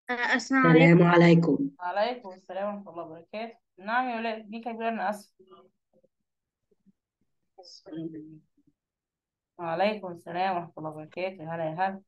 آه، السلام عليكم السلام عليكم وعليكم السلام ورحمة الله وبركاته نعم يا ولاد دي كبيرة أنا آسف وعليكم السلام ورحمة الله وبركاته هلا يا هلا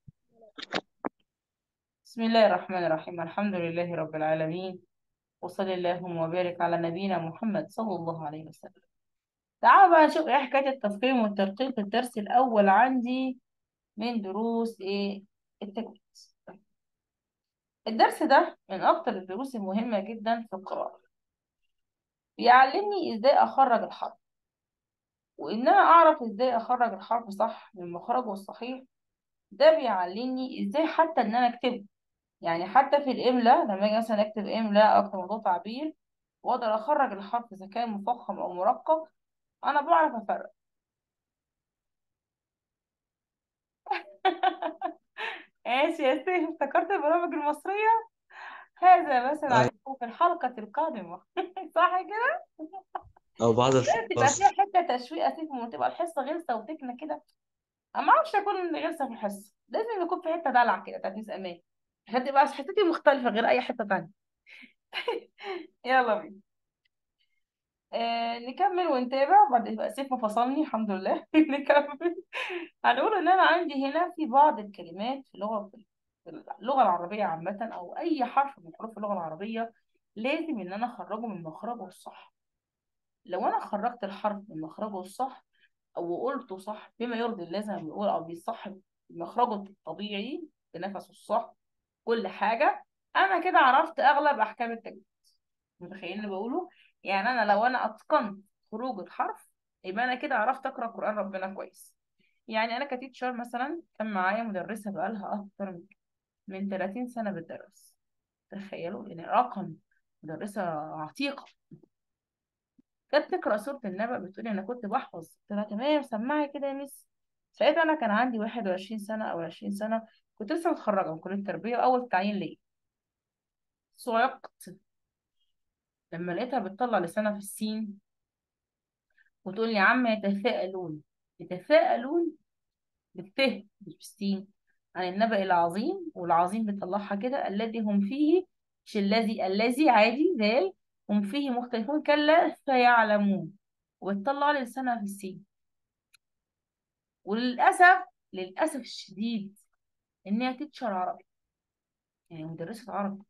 بسم الله الرحمن الرحيم الحمد لله رب العالمين وصلى اللهم وبارك على نبينا محمد صلى الله عليه وسلم تعالوا بقى نشوف ايه حكاية التفخيم والترقيق الدرس الأول عندي من دروس ايه التجويد الدرس ده من أكتر الدروس المهمة جدا في القراءة بيعلمني ازاي أخرج الحرف وإن أنا أعرف ازاي أخرج الحرف صح من مخرجه الصحيح ده بيعلمني ازاي حتى ان انا اكتبه يعني حتى في الاملاء لما اجي مثلا اكتب املاء او اكتب موضوع تعبير واقدر اخرج الحرف اذا كان مفخم او مرقق انا بعرف افرق ماشي يا سيف افتكرت البرامج المصرية هذا مثل آه، عليكم في الحلقة القادمة صح كده؟ أو بعض لازم تبقى فيها الفصل حتة تشويق سيف وما تبقى الحصة غلسة وتكنة كده انا ما اعرفش اكون غلسة في الحصة لازم يكون في حتة دلع كده بتاعت ميس امان عشان تبقى حتتي مختلفة غير اي حتة تانية يلا بينا آه نكمل ونتابع بعد يبقى سيف ما فصلني الحمد لله نكمل هنقول ان انا عندي هنا في بعض الكلمات في اللغه في اللغه العربيه عامه او اي حرف من حروف اللغه العربيه لازم ان انا اخرجه من مخرجه الصح لو انا خرجت الحرف من مخرجه الصح او قلته صح بما يرضي الله زي ما بنقول او بيصح بمخرجه الطبيعي بنفسه الصح كل حاجه انا كده عرفت اغلب احكام التجويد متخيلين اللي بقوله يعني انا لو انا اتقنت خروج الحرف يبقى انا كده عرفت اقرا قران ربنا كويس يعني انا كتيتشر مثلا كان معايا مدرسه بقالها اكتر من من 30 سنه بتدرس تخيلوا يعني رقم مدرسه عتيقه كانت تقرا سوره النبأ بتقولي انا كنت بحفظ قلت لها تمام سمعي كده يا ميس ساعتها انا كان عندي 21 سنه او 20 سنه كنت لسه متخرجه من كليه التربيه واول تعيين ليا صعقت لما لقيتها بتطلع لسانها في السين وتقول لي عم يتساءلون يتساءلون بالته مش بالسين عن النبأ العظيم والعظيم بيطلعها كده الذي هم فيه مش الذي الذي عادي ذال هم فيه مختلفون كلا سيعلمون وبتطلع لي لسانها في السين وللأسف للأسف الشديد إنها تتشر عربي يعني مدرسة عربي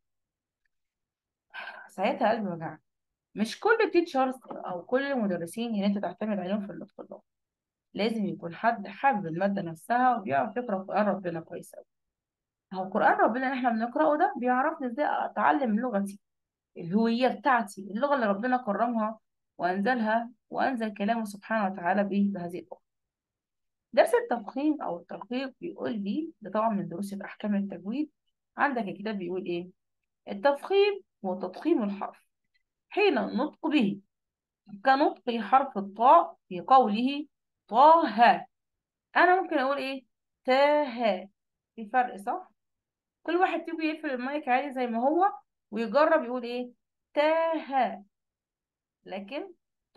ساعتها قلبي وجعني مش كل التيتشرز أو كل المدرسين اللي أنت تعتمد عليهم في النطق لازم يكون حد حابب المادة نفسها وبيعرف يقرأ قرآن ربنا كويس أوي هو قرآن ربنا اللي احنا بنقرأه ده بيعرفني ازاي أتعلم لغتي الهوية بتاعتي اللغة اللي ربنا كرمها وأنزلها وأنزل كلامه سبحانه وتعالى به بهذه اللغة درس التفخيم أو الترقيق بيقول لي ده طبعا من دروس الأحكام التجويد عندك الكتاب بيقول إيه التفخيم هو تضخيم الحرف حين النطق به كنطق حرف الطاء في قوله طه أنا ممكن أقول إيه تاه في فرق صح كل واحد فيكم يقفل المايك عادي زي ما هو ويجرب يقول ايه تاه لكن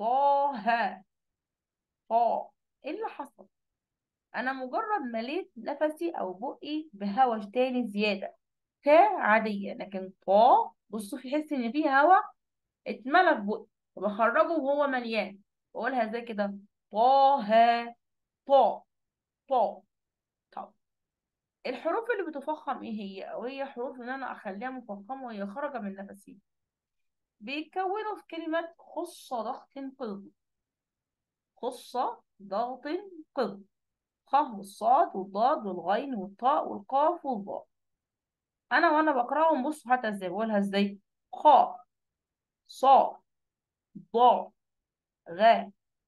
طه طا ايه اللي حصل انا مجرد مليت نفسي او بقي بهوا تاني زياده تا عاديه لكن طا بصوا في حس ان فيه هوا اتملى في بقي وبخرجه وهو مليان بقولها زي كده طه طا طا طب الحروف اللي بتفخم ايه هي او هي حروف ان انا اخليها مفخمه وهي خارجه من نفسي بيتكونوا في كلمة خص ضغط قلب خص ضغط قلب خ والصاد والضاد والغين والطاء والقاف والظاء انا وانا بقراهم بصوا حتى ازاي بقولها ازاي خ صا ضا غ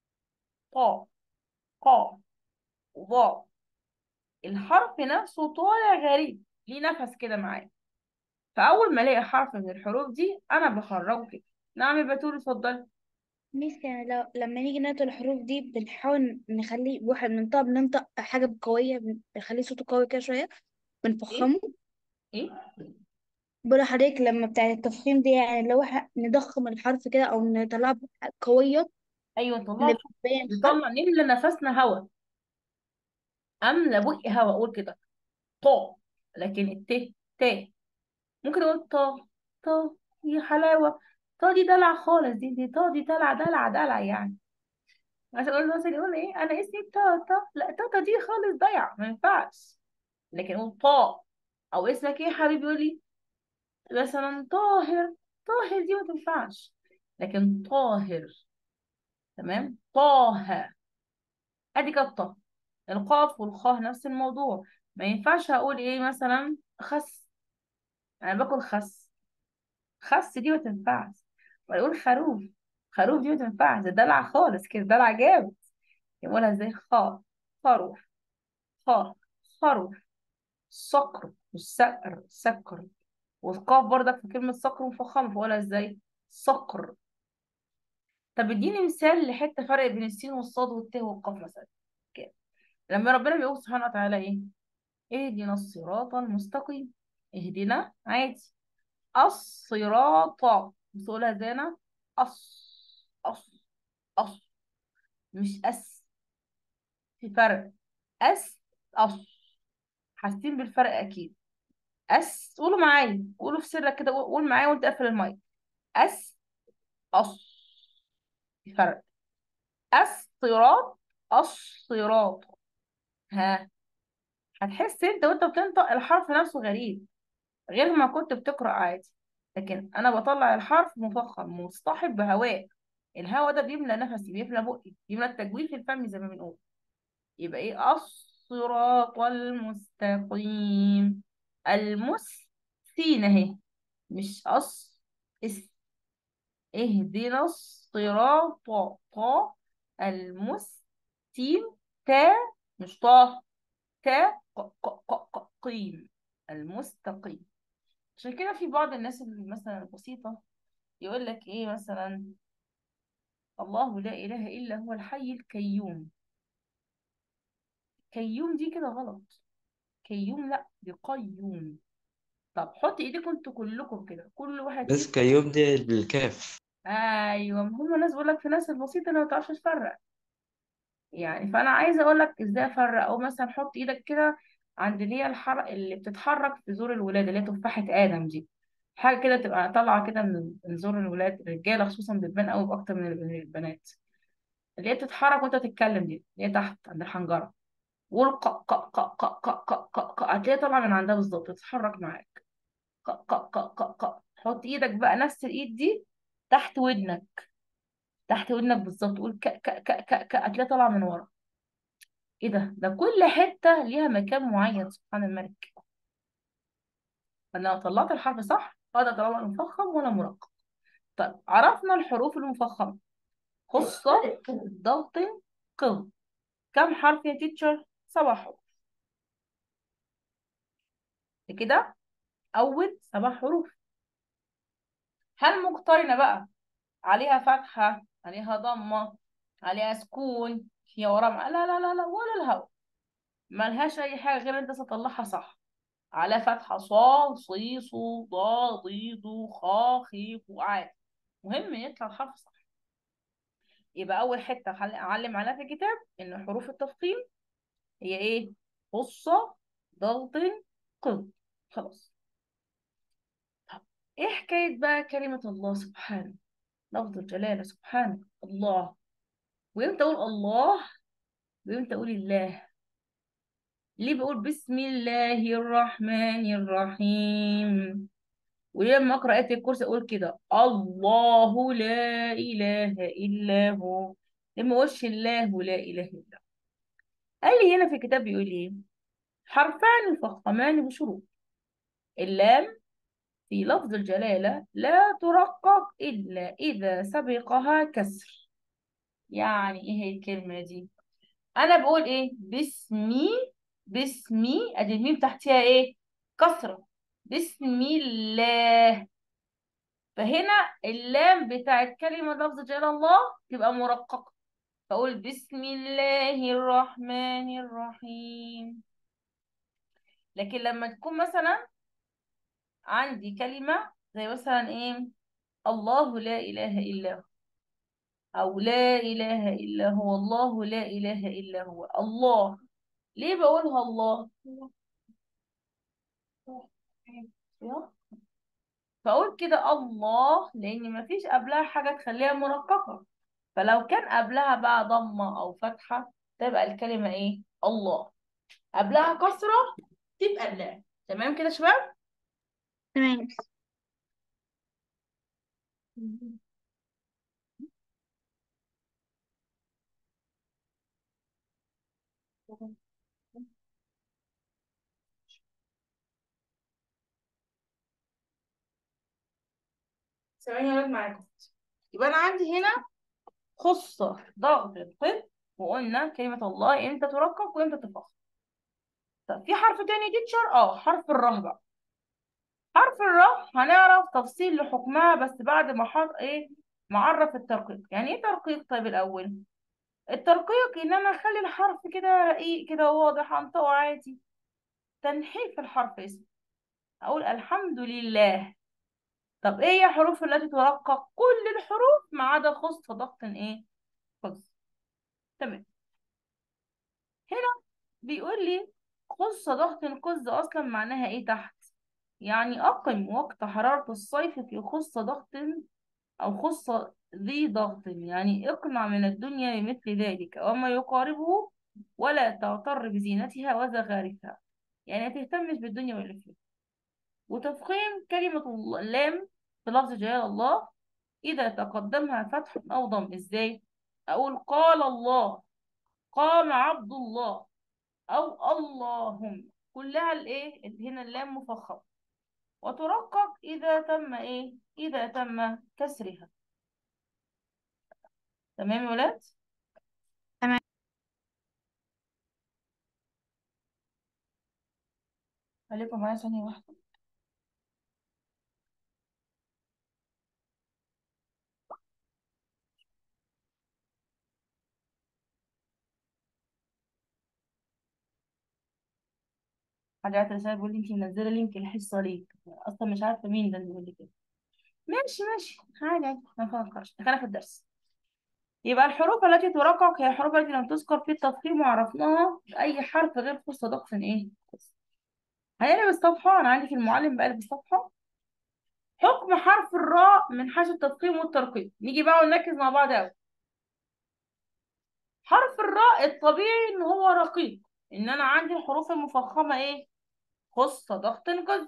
طا قاف وظاء الحرف نفسه طالع غريب ليه نفس كده معايا فاول ما الاقي حرف من الحروف دي انا بخرجه كده نعم يا بتول اتفضلي ميس يعني لو لما نيجي نقرأ الحروف دي بنحاول نخليه واحد بننطق بننطق حاجة قوية بنخليه صوته قوي كده شوية ايه بنفخمه ايه بقول لحضرتك لما بتاع التفخيم دي يعني لو احنا نضخم الحرف كده أو نطلعه قوية ايوه طلعت اللي بتبين حرف نطلع نملى نفسنا هوا املى بقي هوا اقول كده طا لكن الت ت ممكن اقول طا طا دي حلاوة طا دي دلع خالص دي دي طا دي دلع دلع دلع يعني عشان اقول مثلا يقول ايه انا اسمي طاطا لا طاطا دي خالص ضيع ما ينفعش لكن اقول طا او اسمك ايه يا حبيبي يقول لي مثلا طاهر طاهر دي ما تنفعش لكن طاهر تمام طه ادي كانت طه القاف والخاء نفس الموضوع ما ينفعش اقول ايه مثلا خس انا باكل خس خس دي ما تنفعش ويقول خروف خروف دي ما تنفعش ده دلع خالص كده دلع جامد يقولها ازاي خاء خروف خاء خروف صقر مش سقر سكر والقاف برضك في كلمة صقر مفخمة فقولها ازاي صقر طب اديني مثال لحتة فرق بين السين والصاد والت والقاف مثلا كده لما ربنا بيقول سبحانه وتعالى ايه اهدنا الصراط المستقيم اهدنا عادي الصراط بتقولها زي انا أص أص أص مش أس في فرق أس أص حاسين بالفرق أكيد أس قولوا معايا قولوا في سرك كده قول معايا وأنت قافل المايك أس أص في فرق الصراط الصراط ها هتحس انت وانت بتنطق الحرف نفسه غريب غير ما كنت بتقرأ عادي لكن انا بطلع الحرف مفخم مصطحب بهواء الهواء ده بيملى نفسي بيملى بقي بيملى التجويف في الفم زي ما بنقول يبقى ايه الصراط المستقيم المس سين اهي مش أص اس اهدنا الصراط طا المستقيم تا مش طا تا ق ق ق ق قيم المستقيم عشان كده في بعض الناس اللي مثلا البسيطة يقول لك ايه مثلا الله لا إله إلا هو الحي القيوم قيوم دي كده غلط قيوم لا دي قيوم طب حط ايديكم انتوا كلكم كده كل واحد بس فيكم كيوم دي بالكاف ايوه هم ناس بيقول لك في ناس البسيطة اللي ما تعرفش تفرق يعني فانا عايزه اقول لك ازاي افرق او مثلا حط ايدك كده عند اللي هي الحرق اللي بتتحرك في زور الولاده اللي هي تفاحه ادم دي حاجه كده تبقى طالعه كده من من زور الولاد الرجاله خصوصا بتبان قوي باكتر من من البنات اللي هي بتتحرك وانت تتكلم دي اللي هي تحت عند الحنجره والق ق ق ق ق ق ق ق هتلاقيها طالعه من عندها بالظبط تتحرك معاك ق ق ق ق ق حط ايدك بقى نفس الايد دي تحت ودنك تحت ودنك بالظبط قول ك ك ك ك ك هتلاقيها طالعه من ورا ايه ده ده كل حتة ليها مكان معين سبحان الملك فانا لو طلعت الحرف صح اقدر اطلعه مفخم ولا مرقم طيب عرفنا الحروف المفخمة خصة ضغط قض كم حرف يا تيتشر سبع حروف كده اول سبع حروف هل مقترنة بقى عليها فتحة عليها ضمة عليها سكون فيها ورا لا لا لا لا ولا الهوا ملهاش اي حاجة غير انت تطلعها صح على فتحة صاد صي صو ضا ضي ضو خا خي قو عادي مهم يطلع الحرف صح يبقى أول حتة هعل- أعلم عليها في الكتاب إن حروف التفخيم هي إيه؟ قصة ضغط قض خلاص طب إيه حكاية بقى كلمة الله سبحانه لفظ الجلالة سبحانه الله وإمتى أقول الله وإمتى أقول الله ليه بقول بسم الله الرحمن الرحيم ولما اقرا ايه الكرسي اقول كده الله لا اله الا هو لما اقولش الله لا اله الا هو قال لي هنا في الكتاب بيقول ايه حرفان مفخمان بشروط اللام في لفظ الجلالة لا ترقق إلا إذا سبقها كسر يعني إيه هي الكلمة دي أنا بقول إيه باسمي باسمي أدي الميم تحتها إيه كسرة بسم الله فهنا اللام بتاعت كلمة لفظ جلال الله تبقى مرققة فأقول بسم الله الرحمن الرحيم لكن لما تكون مثلا عندي كلمة زي مثلا إيه الله لا إله إلا هو أو لا إله إلا هو الله لا إله إلا هو الله ليه بقولها الله فأقول كده الله لأن مفيش قبلها حاجة تخليها مرققة فلو كان قبلها بقى ضمة أو فتحة تبقى الكلمة إيه الله قبلها كسرة تبقى الله تمام كده يا شباب تمام ثواني يا ولاد معاكم يبقى أنا عندي هنا خصة ضغط القط وقلنا كلمة الله امتى ترقق وامتى تفخم طب في حرف تاني تيتشر اه حرف الره بقى حرف الره هنعرف تفصيل لحكمها بس بعد ما حط ايه معرف الترقيق يعني ايه ترقيق طيب الاول الترقيق ان انا اخلي الحرف كده رقيق كده واضح انطقه عادي تنحيف الحرف اسمه اقول الحمد لله طب ايه هي الحروف التي ترقق كل الحروف ما عدا خص ضغط ايه خص تمام هنا بيقول لي خص ضغط قز اصلا معناها ايه تحت يعني اقم وقت حرارة الصيف في خص ضغط او خص ذي ضغط يعني اقنع من الدنيا بمثل ذلك وما يقاربه ولا تغتر بزينتها وزخارفها يعني ما تهتمش بالدنيا واللي فيها وتفخيم كلمة اللام في لفظ جلال الله إذا تقدمها فتح أو ضم إزاي؟ أقول قال الله قام عبد الله أو اللهم كلها الإيه؟ هنا اللام مفخمة وترقق إذا تم إيه؟ إذا تم كسرها تمام يا ولاد؟ تمام خليكم معايا ثانية واحدة حد بعت رسالة بيقول لي انتي منزلة لينك الحصة ليه؟ أصلا مش عارفة مين ده اللي بيقول لي كده ماشي ماشي عادي عادي ما فكرش دخلنا في الدرس يبقى الحروف التي ترقق هي الحروف التي لم تذكر في التفخيم وعرفناها أي حرف غير خص ضغط إيه؟ هنقلب الصفحة أنا عندي في المعلم بقلب الصفحة حكم حرف الراء من حيث التفخيم والترقيق نيجي بقى ونركز مع بعض أوي حرف الراء الطبيعي إن هو رقيق إن أنا عندي الحروف المفخمة إيه؟ خص ضغط قز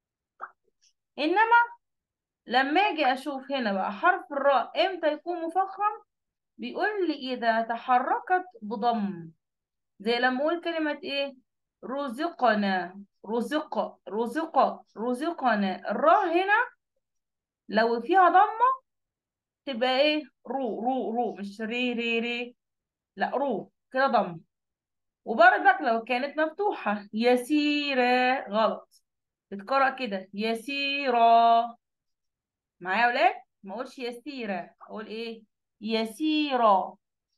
إنما لما أجي أشوف هنا بقى حرف الراء إمتى يكون مفخم بيقول لي إذا تحركت بضم زي لما أقول كلمة إيه رزقنا رزق رزق رزقنا الراء هنا لو فيها ضمة تبقى إيه رو رو رو مش ري ري ري لا رو كده ضم وبرضك لو كانت مفتوحة يسيرة غلط تتقرأ كده يسيرة معايا يا ولاد ما اقولش يسيرة اقول ايه يسيرة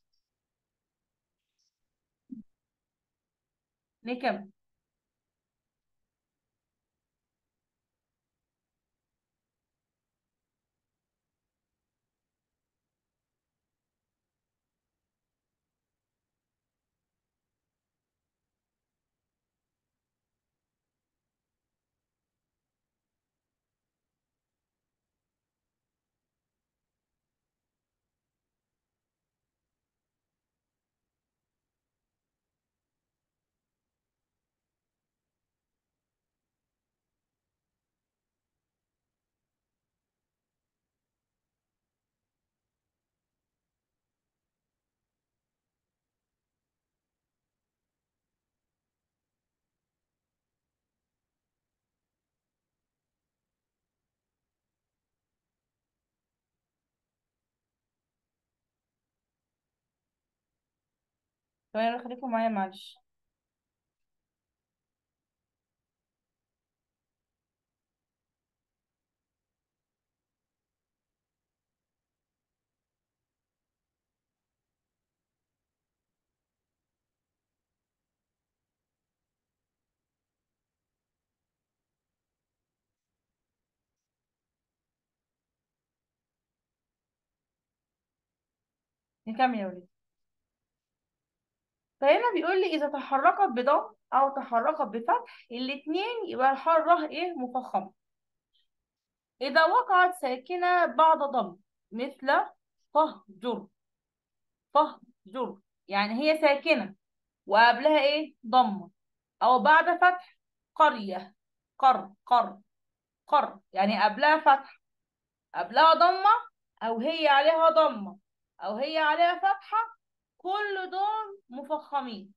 نكمل طيب خليكم معايا معلش نكمل يا ولاد فهنا بيقول لي إذا تحركت بضم أو تحركت بفتح الاتنين يبقى الحرة إيه مفخمة إذا وقعت ساكنة بعد ضم مثل فهجر فهجر يعني هي ساكنة وقبلها إيه ضمة أو بعد فتح قرية قر قر قر يعني قبلها فتح قبلها ضمة أو هي عليها ضمة أو هي عليها فتحة كل دول مفخمين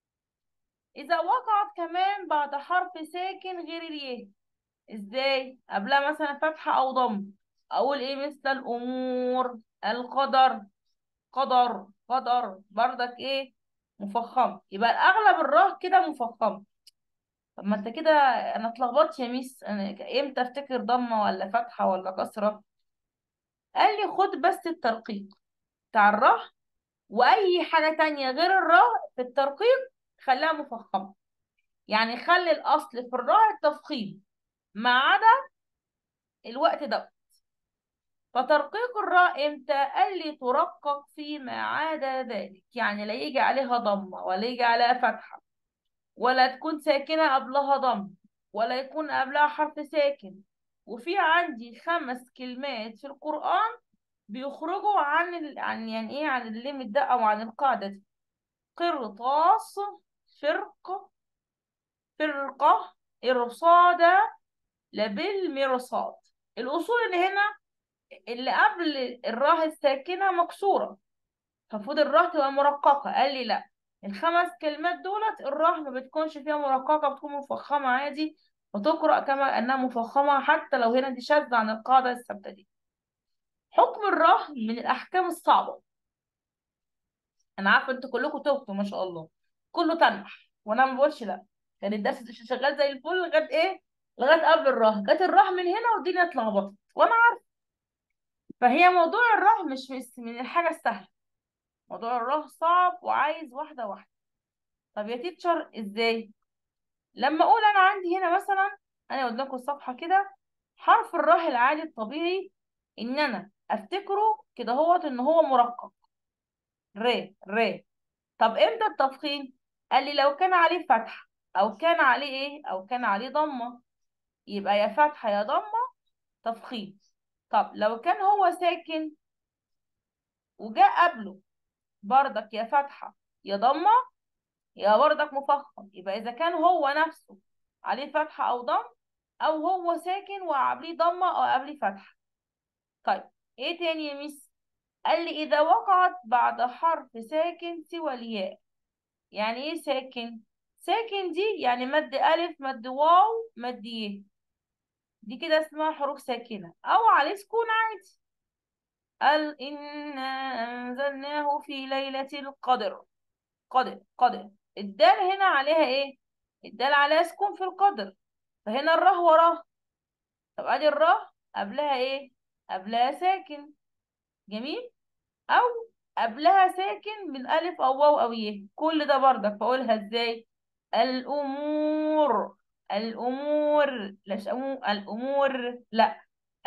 إذا وقعت كمان بعد حرف ساكن غير الياء إزاي؟ قبلها مثلا فتحة أو ضم أقول إيه مثل الأمور القدر قدر قدر بردك إيه مفخم يبقى الأغلب الراه كده مفخم طب ما انت كده انا اتلخبطت يا ميس انا امتى افتكر ضمه ولا فتحه ولا كسره قال لي خد بس الترقيق بتاع الراه واي حاجه تانية غير الراه في الترقيق خليها مفخمه يعني خلي الاصل في الراه التفخيم ما عدا الوقت ده فترقيق الراء امتى قال لي ترقق فيما عدا ذلك يعني لا يجي عليها ضمه ولا يجي عليها فتحه ولا تكون ساكنة قبلها ضم ولا يكون قبلها حرف ساكن وفي عندي خمس كلمات في القرآن بيخرجوا عن ال... عن يعني ايه عن الليمت ده او عن القاعدة دي قرطاس فرقة فرقة إرصادة لبالمرصاد الأصول اللي هنا اللي قبل الراء الساكنة مكسورة فالمفروض الراء تبقى مرققة قال لي لا الخمس كلمات دولت الراء ما بتكونش فيها مرققة بتكون مفخمة عادي وتقرأ كما أنها مفخمة حتى لو هنا دي شاذة عن القاعدة الثابتة دي حكم الراء من الأحكام الصعبة أنا عارفة أنتوا كلكم تهتوا ما شاء الله كله تنح وأنا ما بقولش لا كان الدرس شغال زي الفل لغاية إيه لغاية قبل الراء جت الراء من هنا والدنيا اتلخبطت وأنا عارفة فهي موضوع الراء مش من الحاجة السهلة موضوع الراء صعب وعايز واحدة واحدة طب يا تيتشر ازاي لما اقول انا عندي هنا مثلا انا قدامكم الصفحة كده حرف الراء العادي الطبيعي ان انا افتكره كده هوت ان هو مرقق ر ر طب امتى التفخيم قال لي لو كان عليه فتحة او كان عليه ايه او كان عليه ضمة يبقى يا فتحة يا ضمة تفخيم طب لو كان هو ساكن وجاء قبله بردك يا فتحة يا ضمة يا بردك مفخم يبقى إذا كان هو نفسه عليه فتحة أو ضم أو هو ساكن وقبليه ضمة أو قبليه فتحة طيب إيه تاني يا ميس؟ قال لي إذا وقعت بعد حرف ساكن سوى الياء يعني إيه ساكن؟ ساكن دي يعني مد ألف مد واو مد ي دي كده اسمها حروف ساكنة أو عليه سكون عادي قال إنا أنزلناه في ليلة القدر قدر قدر الدال هنا عليها إيه؟ الدال عليها سكون في القدر فهنا الره وراه طب أدي الره قبلها إيه؟ قبلها ساكن جميل أو قبلها ساكن من ألف أو واو أو يه كل ده بردك بقولها إزاي؟ الأمور الأمور لاش أمور الأمور لأ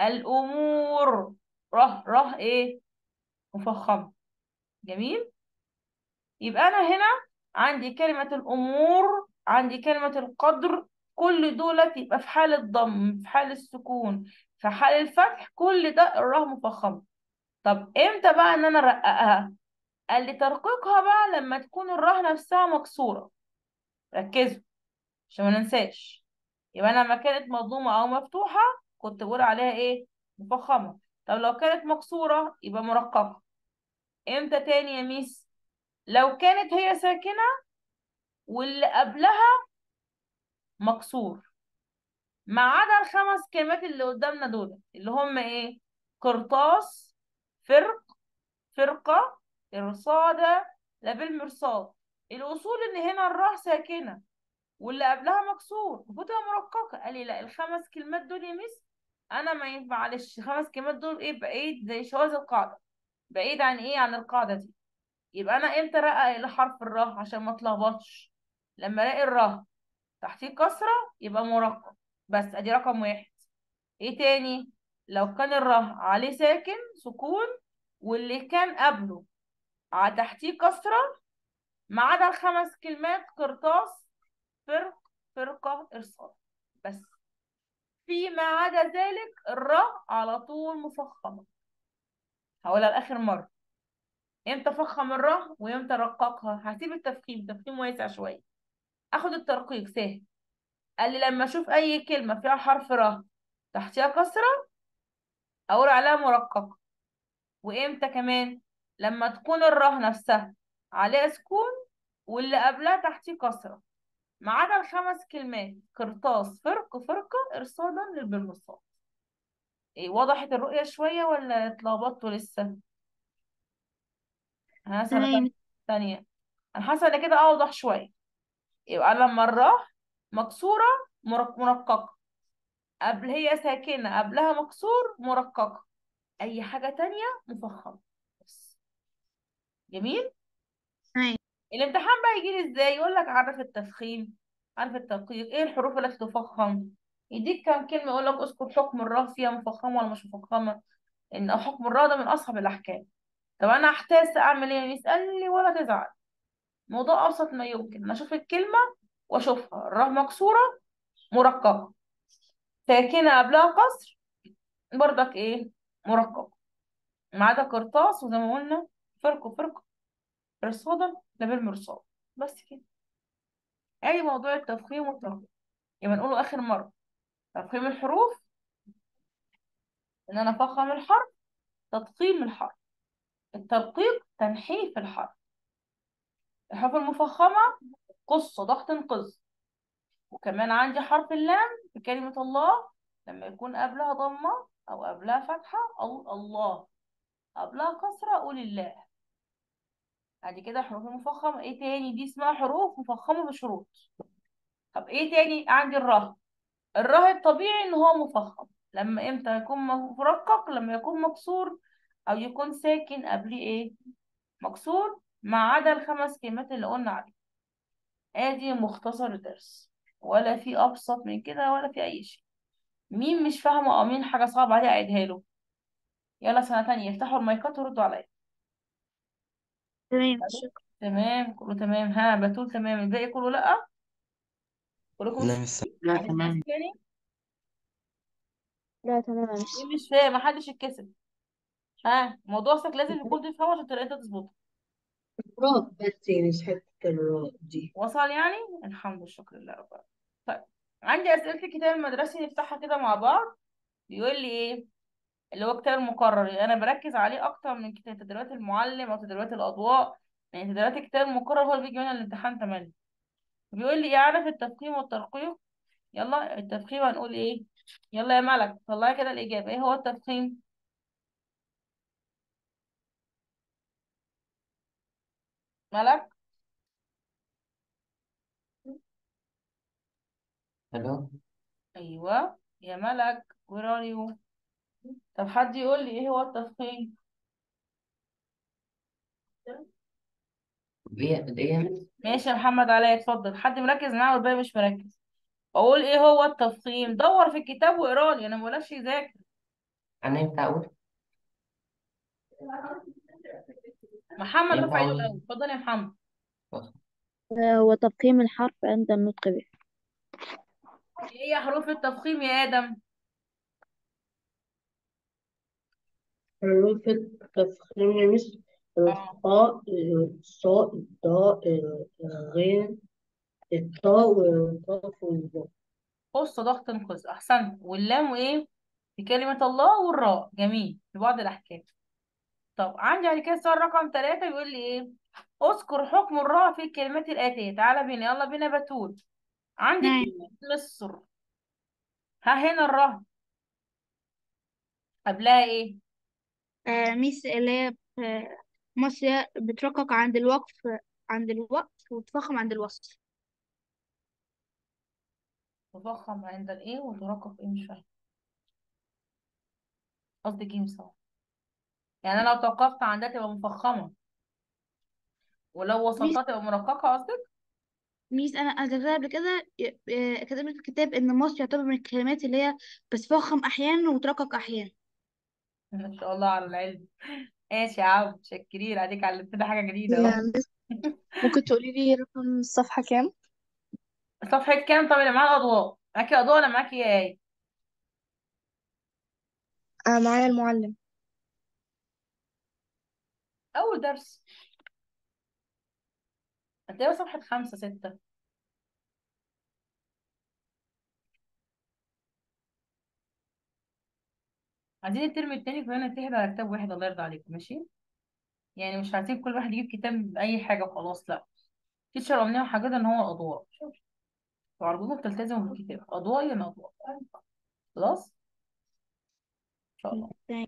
الأمور ره ره ايه مفخمة جميل يبقى انا هنا عندي كلمة الامور عندي كلمة القدر كل دولت يبقى في حال الضم في حال السكون في حال الفتح كل ده الراه مفخمة طب امتى بقى ان انا ارققها قال لي ترقيقها بقى لما تكون الراه نفسها مكسورة ركزوا عشان ما ننساش يبقى انا لما كانت مضمومة او مفتوحة كنت بقول عليها ايه مفخمة طب لو كانت مكسورة يبقى مرققة امتى تاني يا ميس لو كانت هي ساكنة واللي قبلها مكسور ما عدا الخمس كلمات اللي قدامنا دول اللي هم ايه قرطاس فرق فرقة إرصادة لبالمرصاد الأصول إن هنا الراء ساكنة واللي قبلها مكسور المفروض تبقى مرققة قال لي لا الخمس كلمات دول يا ميس انا ما ينفع معلش خمس كلمات دول ايه بعيد زي شواذ القاعده بعيد عن ايه عن القاعده دي يبقى انا امتى رقق لحرف الراء عشان ما اتلخبطش لما الاقي الراء تحتيه كسره يبقى مرقق بس ادي رقم واحد ايه تاني لو كان الراء عليه ساكن سكون واللي كان قبله تحتيه كسره ما عدا الخمس كلمات قرطاس فرق فرقه ارصاد بس فيما عدا ذلك الراء على طول مفخمة هقولها لآخر مرة امتى افخم الراء وامتى ارققها هسيب التفخيم التفخيم واسع شوية اخد الترقيق سهل قال لي لما اشوف اي كلمة فيها حرف راء تحتها كسرة اقول عليها مرققة وامتى كمان لما تكون الراء نفسها عليها سكون واللي قبلها تحتيه كسرة ما عدا الخمس كلمات قرطاس فرق فرقة إرصادا للبرمصات إيه وضحت الرؤية شوية ولا اتلخبطتوا لسه؟ ها سنة تمام تانية أنا حاسة إن كده أوضح شوية يبقى لما الراء مكسورة مرق- مرققة قبل هي ساكنة قبلها مكسور مرققة أي حاجة تانية مفخمة بس جميل؟ تمام الامتحان بقى يجيلي ازاي يقول لك عرف التفخيم عرف التدقيق ايه الحروف التي تفخم يديك كام كلمة يقول لك اذكر حكم الراء فيها مفخمة ولا مش مفخمة ان حكم الراء ده من اصعب الاحكام طب انا احتاس اعمل ايه يسأل لي ولا تزعل موضوع ابسط ما يمكن انا اشوف الكلمة واشوفها الراء مكسورة مرققة ساكنة قبلها قصر برضك ايه مرققة ما عدا قرطاس وزي ما قلنا فرق وفرق رصادا ده بالمرصاد بس كده ادي موضوع التفخيم والترقيق يبقى نقوله آخر مرة تفخيم الحروف إن أنا أفخم الحرف تضخيم الحرف التدقيق تنحيف الحرف الحروف المفخمة قص ضغط قز وكمان عندي حرف اللام في كلمة الله لما يكون قبلها ضمة أو قبلها فتحة أو الله قبلها كسرة أقول الله ادي كده حروف مفخمة ايه تاني دي اسمها حروف مفخمة بشروط طب ايه تاني عندي الراء الراء الطبيعي ان هو مفخم لما امتى يكون مرقق لما يكون مكسور او يكون ساكن قبليه ايه مكسور ما عدا الخمس كلمات اللي قلنا عليه ادي مختصر الدرس ولا في ابسط من كده ولا في اي شيء مين مش فاهمه او مين حاجه صعبه عليه اعيدها له يلا سنه تانية افتحوا المايكات وردوا عليا تمام شكرا تمام كله تمام ها بتقول تمام الباقي كله لا كلكم لا مش لا عايز تمام ناس تاني لا تمام مين مش فاهم محدش يتكسب ها موضوع اصلك لازم الكل يفهمه عشان تلاقي انت تظبطه راء بس يعني مش حتة الراء دي وصل يعني الحمد لله شكرا لله رب العالمين طيب عندي اسئله الكتاب المدرسي نفتحها كده مع بعض بيقول لي ايه اللي هو كتاب المقرر انا بركز عليه اكتر من كتاب تدريبات المعلم او تدريبات الاضواء يعني تدريبات الكتاب المقرر هو اللي بيجي من الامتحان 8 بيقول لي ايه عارف التفخيم والترقيق يلا التفخيم هنقول ايه يلا يا ملك طلعي كده الاجابه ايه هو التفخيم ملك الو ايوه يا ملك where are you طب حد يقول لي ايه هو التفخيم دي دي ماشي يا محمد علاء اتفضل حد مركز معاه والباقي مش مركز اقول ايه هو التفخيم دور في الكتاب واقرا لي انا ما بقولكش يذاكر انا ينفع اقول محمد ينفع رفع ايده اقول الاول اتفضل يا محمد هو تفخيم الحرف عند النطق به ايه هي حروف التفخيم يا ادم حروف التفخيم مثل اه الخاء الصاء الضاء الغين الطاء والقاف والظاء قص ضغط انقذ احسنت واللام وايه في كلمة الله والراء جميل في بعض الاحكام طب عندي بعد كده السؤال رقم ثلاثة بيقول لي ايه اذكر حكم الراء في الكلمات الآتية تعالى بينا يلا بينا بتول عندي نعم كلمة مصر ها هنا الراء قبلها ايه آه ميس اللي هي آه، مصر بترقق عند الوقف عند الوقف وتفخم عند الوصل تفخم عند الايه وترقق ايه مش فاهم قصدي جيم صح يعني انا لو توقفت عندها تبقى مفخمة ولو ميس وصلتها تبقى مرققة قصدك ميس انا انا ذاكرتها قبل كده آه، كتبت في الكتاب ان مصر يعتبر من الكلمات اللي هي بتفخم احيانا وترقق احيانا ما شاء الله على العلم ماشي يا عم شكرين عليك علمتنا حاجة جديدة اهو يا مس ممكن تقولي لي رقم الصفحة كام؟ صفحة كام طب اللي معاها الأضواء معاكي أضواء ولا معاكي ايه آه معايا المعلم أول درس هتلاقيها صفحة خمسة ستة عايزين الترم التاني كلنا نتحد على كتاب واحد الله يرضى عليكم ماشي يعني مش عايزين كل واحد يجيب كتاب أي حاجة وخلاص لأ تيتشر قلنا حاجات إن هو الأضواء وعرضونا بتلتزموا بالكتاب أضواء يعني أضواء خلاص إن شاء الله تمام.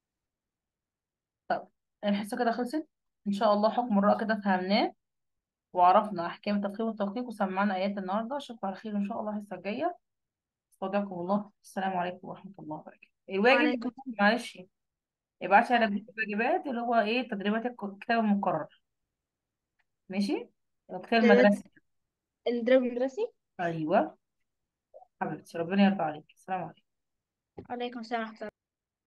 طب الحصة كده خلصت إن شاء الله حكم الرأي كده فهمناه وعرفنا أحكام التفخيم والتوثيق وسمعنا آيات النهاردة أشوفكم على خير إن شاء الله الحصة الجاية استودعكم الله السلام عليكم ورحمة الله وبركاته الواجب وعليكم معلش ابعتي على جروب الواجبات اللي هو ايه تدريبات الك- الكتاب المقرر ماشي الكتاب ده- ده- المدرسي الدرب المدرسي ايوه حبيبتي ربنا يرضى عليك السلام عليكم عليكم السلام ورحمة الله